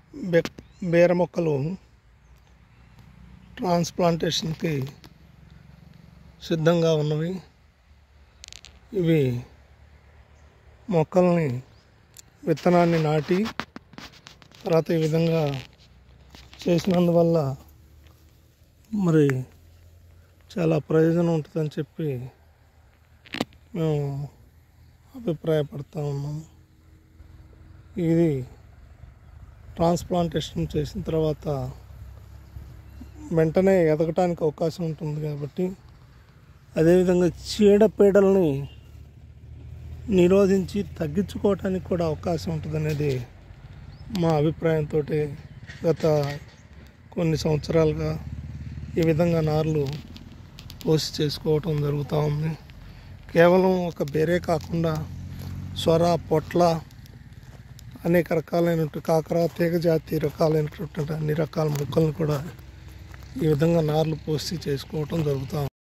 బె బీర మొక్కలు ట్రాన్స్ప్లాంటేషన్కి సిద్ధంగా ఉన్నవి ఇవి మొక్కల్ని విత్తనాన్ని నాటి తర్వాత ఈ విధంగా చేసినందువల్ల మరి చాలా ప్రయోజనం ఉంటుందని చెప్పి మేము అభిప్రాయపడతా ఉన్నాము ఇది ట్రాన్స్ప్లాంటేషన్ చేసిన తర్వాత వెంటనే ఎదగటానికి అవకాశం ఉంటుంది కాబట్టి అదేవిధంగా చీడపీడల్ని నిరోధించి తగ్గించుకోవటానికి కూడా అవకాశం ఉంటుందనేది మా అభిప్రాయంతో గత కొన్ని సంవత్సరాలుగా ఈ విధంగా నార్లు పోసి చేసుకోవటం జరుగుతూ ఉంది కేవలం ఒక బేరే కాకుండా స్వర పొట్ల అనేక రకాలైనటువంటి కాకర తీగ జాతి రకాలైనటువంటి అన్ని రకాల మొక్కలను కూడా ఈ విధంగా నార్లు పోసి చేసుకోవటం జరుగుతూ ఉంది